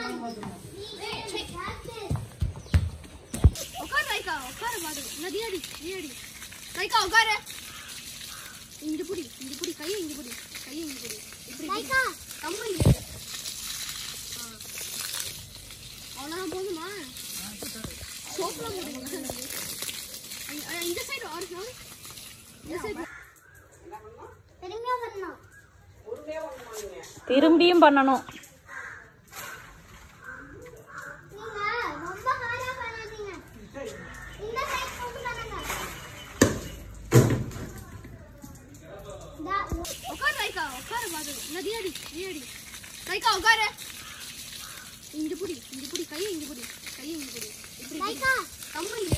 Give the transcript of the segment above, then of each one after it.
உட்காரு ரைக்கா உட்காரு பாது நான் நீ அடி நீ அடி ரைக்கா உட்காரு இங்க புடி இங்க புடி கையை இங்க புடி கையை இங்க புடி இப்படி ரைக்கா கம்பு இங்க அவ்வளோதான் போதுமா சோப்புல போடுங்க இந்த சைடு ஆறு இந்த சைடு திரும்பியா வரணும் திரும்பியும் பண்ணணும் நீங்க ரொம்ப ஹார்டா பண்ணாதீங்க இந்த சைடு போட்டு பண்ணுங்க உட்காரு ரைக்கா உட்காரு பாது நான் நீ அடி நீ அடி ரைக்கா உட்காரு இங்க புடி இங்க புடி கையை இங்க புடி கையை இங்க புடி இப்படி ரைக்கா கம்பு இங்க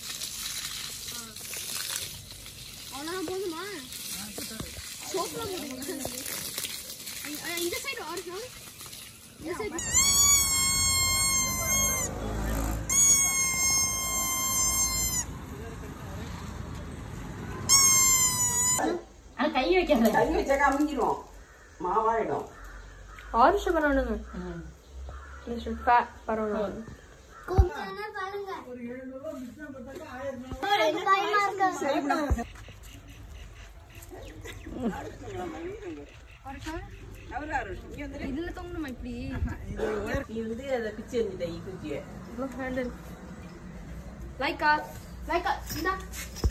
அவ்வளோதான் போதுமா சோப்புல போடுங்க இந்த சைடு ஆறு இந்த சைடு ஆனா கை வைக்காத கை வச்சாக்கா அமைஞ்சிரும் மாவாயிடும் ஆரிஷ பண்ணணுங்க பரவாயில்ல கூப்பிட்டானா பாருங்க எனக்கு பயமா இருக்கு இதுல தொங்கணுமா இப்படி நீ வந்து அதை பிச்சு எறிஞ்சிட்ட ஈ குச்சியை ஹேண்டில் லைக்கா லைக்கா இந்தா